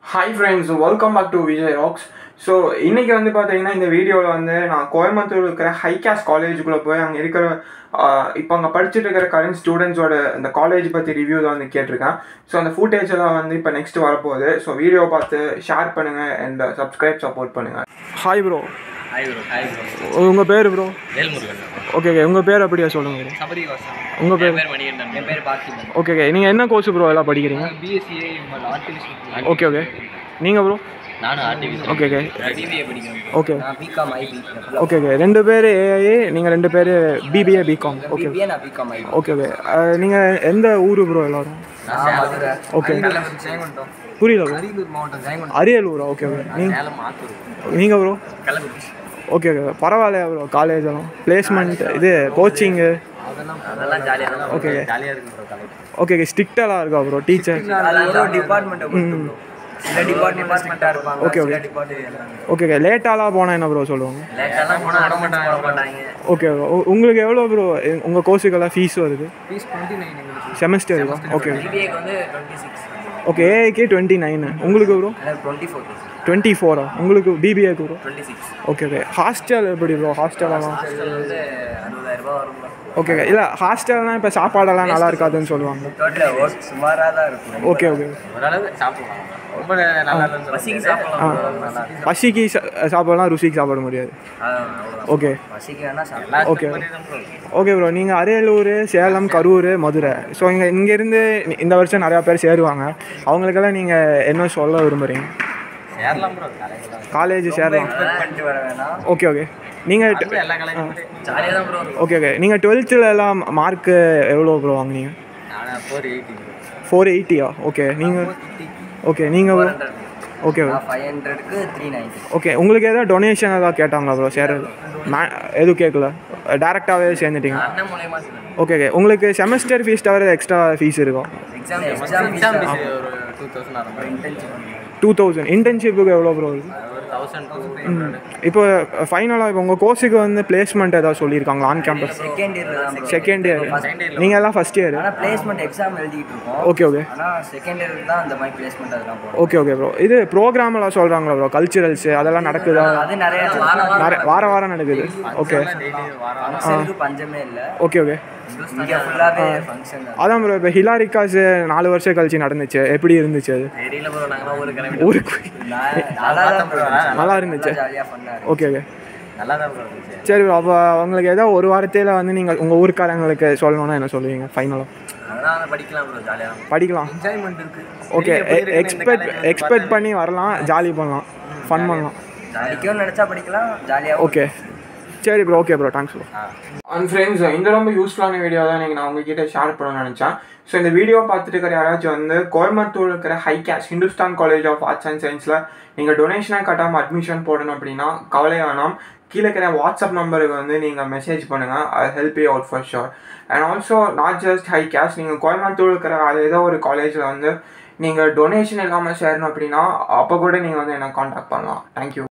Hi friends welcome back to Vijay rocks so இன்றைக்கி வந்து பார்த்தீங்கன்னா இந்த வீடியோவில் வந்து நான் கோயம்புத்தூர் இருக்கிற ஹை கேஸ் காலேஜுக்குள்ளே போய் அங்கே இருக்கிற இப்போ அங்கே படிச்சுட்டு இருக்கிற கரண்ட் ஸ்டூடெண்ட்ஸோட இந்த காலேஜ் பற்றி ரிவ்யூ தான் வந்து கேட்டிருக்கேன் ஸோ அந்த ஃபுட்டேஜ் எல்லாம் வந்து இப்போ நெக்ஸ்ட் வரப்போகுது ஸோ வீடியோ பார்த்து ஷேர் பண்ணுங்கள் அண்ட் சப்ஸ்கிரைப் சப்போர்ட் பண்ணுங்கள் hi bro hi bro hi bro உங்கள் பேர் ப்ரோ வேல்முருகன் ஓகே ஓகே உங்கள் பேர் அப்படியா சொல்லுங்கள் ப்ரோ சபரிவாசன் உங்கள் பேர் என் பேர் மணிகண்டன் என் பேர் பார்த்திபன் ஓகே ஓகே நீங்கள் என்ன கோர்ஸ் ப்ரோ எல்லாம் படிக்கிறீங்க பிஎஸ்சிஏ ஆர்டிஃபிஷியல் ஓகே ஓகே நீங்கள் ப்ரோ நானும் ஆர்டிஃபிஷியல் ஓகே ஓகே பிபிஏ படிக்கிறேன் ஓகே நான் பிகாம் ஐபி ஓகே ஓகே ரெண்டு பேர் ஏஐ நீங்கள் ரெண்டு பேர் பிபிஏ பிகாம் ஓகே பிபிஏ நான் பிகாம் ஐபி ஓகே ஓகே நீங்கள் எந்த ஊர் ப்ரோ எல்லாரும் நான் மதுரை ஓகே ஜெயங்கொண்டம் புரியல ப்ரோ அரியலூர் மாவட்டம் ஜெயங்கொண்டம் அரியலூரா ஓகே ஓகே நீங்கள் சேலம் ஆத்தூர் நீங்கள் ப்ரோ கள்ளக்குறிச்சி ஓகே ஓகே பரவாயில்லையா ப்ரோ காலேஜ் எல்லாம் பிளேஸ்மெண்ட் இது கோச்சிங்கு அதெல்லாம் அதெல்லாம் ஜாலியாக தான் ஓகே ஜாலியாக இருக்கு ப்ரோ காலேஜ் ஓகே ஓகே ஸ்ட்ரிக்டெல்லாம் இருக்கா ப்ரோ டீச்சர் அது ஒரு டிபார்ட்மெண்ட் சில டிபார்ட்மெண்ட் ஸ்ட்ரிக்டாக இருப்பாங்க okay okay department okay okay லேட்டாலாம் போனால் என்ன ப்ரோ சொல்லுவாங்க லேட்டெல்லாம் போனால் அட மாட்டாங்க வர மாட்டாங்க ஓகே உங்களுக்கு எவ்வளோ ப்ரோ உங்கள் கோர்ஸுக்கெல்லாம் ஃபீஸ் வருது ஃபீஸ் டுவெண்ட்டி நைன் எங்களுக்கு செமஸ்டர் ஓகே பிபிஏக்கு வந்து டுவெண்ட்டி சிக்ஸ் ஓகே ஏஐக்கு டுவெண்ட்டி நைனு உங்களுக்கு ப்ரோ எனக்கு டுவெண்ட்டி ஃபோர் டுவெண்ட்டி ஃபோரா உங்களுக்கு பிபிஏக்கு bro twenty six okay okay hostel எப்படி ப்ரோ ஹாஸ்டலெல்லாம் ஹாஸ்டல் வந்து அறுபதாயிரம் ரூபாய் வரும் ஓகே ஓகே இல்லை ஹாஸ்டல்லாம் இப்போ சாப்பாடெல்லாம் நல்லா இருக்காதுன்னு சொல்லுவாங்க டோட்டல் ஒர்க் சுமாராக தான் இருக்கும் ஓகே ஓகே ஓரளவு சாப்பிடலாம் ரொம்ப நல்லா இல்லைன்னு பசிக்கு சாப்பிடலாம் நல்லா இருக்கு. பசிக்கு சா- சாப்பாடலாம் ருசிக்கு சாப்பிட முடியாது அதான் அவ்வளவுதான். ஓகே பசிக்கு வேணா சாப்பிடலாம் ஓகே ஓகே ப்ரோ நீங்கள் அரியலூர் சேலம் கரூர் மதுரை ஸோ இங்கே இங்கேருந்து இந்த வருஷம் நிறையா பேர் சேருவாங்க அவங்களுக்கெல்லாம் நீங்கள் என்ன சொல்ல விரும்புகிறீங்க சேரலாம் ப்ரோ காலேஜ்லாம் காலேஜ் சேரலாம் பண்ணிட்டு வர வேணாம் ஓகே ஓகே நீங்கள் எல்லா காலேஜும் ஜாலியாக தான் ப்ரோ இருக்கும் ஓகே ஓகே நீங்கள் டுவெல்த்தில் எல்லாம் மார்க்கு எவ்வளோ ப்ரோ வாங்குனீங்க நான் ஃபோர் எயிட்டி ஃபோர் எயிட்டியா ஓகே நீங்கள் ஓகே நீங்கள் ப்ரோ ஓகே நான் ஃபைவ் ஹண்ட்ரடுக்கு த்ரீ நைன்ட்டி ஓகே உங்களுக்கு எதாவது டொனேஷன் ஏதாவது கேட்டாங்களா ப்ரோ சேர மே எதுவும் கேட்கல டேரெக்டாகவே சேர்ந்துட்டீங்க அண்ணன் மூலயமா ஓகே ஓகே உங்களுக்கு செமஸ்டர் ஃபீஸ் தவிர எக்ஸ்ட்ரா ஃபீஸ் இருக்கும் எக்ஸாம் எக்ஸாம் எக்ஸாம் ஒரு டூ தௌசண்ட் ஆகும் இன்டர்ன்ஷிப் டூ தௌசண்ட் இன்டர்ன்ஷிப்புக்கு எவ்வளோ ப்ரோ இருக்கு ஒரு தௌசண்ட் டூ இப்போ ஃபைனலாக இப்போ உங்கள் கோர்ஸுக்கு வந்து பிளேஸ்மெண்ட் ஏதாவது சொல்லியிருக்காங்களா ஆன் கேம்பஸ் செகண்ட் இயரில் தான் bro. செகண்ட் இயர் நீங்கள் எல்லாம் ஃபஸ்ட் இயர் ஆனால் பிளேஸ்மெண்ட் எக்ஸாம் எழுதிட்டு இருக்கோம் ஓகே ஓகே ஆனால் செகண்ட் இயர் தான் அந்த மாதிரி பிளேஸ்மெண்ட் அதெல்லாம் போகும் ஓகே ஓகே ப்ரோ இது ப்ரோக்ராமெல்லாம் சொல்கிறாங்களா ப்ரோ கல்ச்சுரல்ஸ் அதெல்லாம் நடக்குதா அது நிறைய நிறைய வார வாரம் நடக்குது ஓகே ஃபங்க்ஷனுக்கு பஞ்சமே இல்லை ஓகே ஓகே இங்கே ஃபுல்லாகவே ஃபங்க்ஷன் தான் அதான் ப்ரோ இப்போ ஹிலாரிக்காஸ் நாலு வருஷம் கழிச்சு நடந்துச்சு எப்படி இருந்துச்சு அது தெரியல ப்ரோ நாங்களாம் ஒரு கிளம்பி ஊருக்கு நல்லா தான் ப்ரோ நல்லா இருந்துச்சு ஜாலியாக பண்ணாரு ஓகே ஓகே நல்லா தான் ப்ரோ இருந்துச்சு சரி ப்ரோ அப்போ உங்களுக்கு ஏதோ ஒரு வாரத்தில் வந்து நீங்கள் உங்கள் ஊருக்காரங்களுக்கு சொல்லணும்னா என்ன சொல்லுவீங்க ஃபைனலாக அதெல்லாம் வந்து படிக்கலாம் ப்ரோ ஜாலியாக படிக்கலாம் என்ஜாய்மெண்ட் இருக்கு ஓகே எக்ஸ்பெக்ட் எக்ஸ்பெக்ட் பண்ணி வரலாம் ஜாலி பண்ணலாம் ஃபன் பண்ணலாம் படிக்கணும்னு நினச்சா படிக்கலாம் ஜாலியாக ஓகே சரி bro okay bro thanks bro and friends இந்த ரொம்ப யூஸ்ஃபுல்லான வீடியோ தான் நீங்கள் நான் உங்ககிட்ட ஷேர் பண்ணணும்னு நினச்சேன் ஸோ இந்த வீடியோ பார்த்துட்டு இருக்கிற யாராச்சும் வந்து கோயம்புத்தூர் இருக்கிற HICAS Hindusthan college of arts and சயின்ஸில் நீங்கள் டொனேஷனாக கட்டாமல் அட்மிஷன் போடணும் அப்படின்னா கவலை வேணாம் கீழே இருக்கிற வாட்ஸ்அப் நம்பருக்கு வந்து நீங்கள் மெசேஜ் பண்ணுங்கள் I help you out for sure and also not just HICAS நீங்கள் கோயம்புத்தூர் இருக்கிற வேறு ஏதோ ஒரு காலேஜில் வந்து நீங்கள் டொனேஷன் இல்லாமல் சேரணும் அப்படின்னா அப்போ கூட நீங்கள் வந்து என்ன காண்டாக்ட் பண்ணலாம் தேங்க்யூ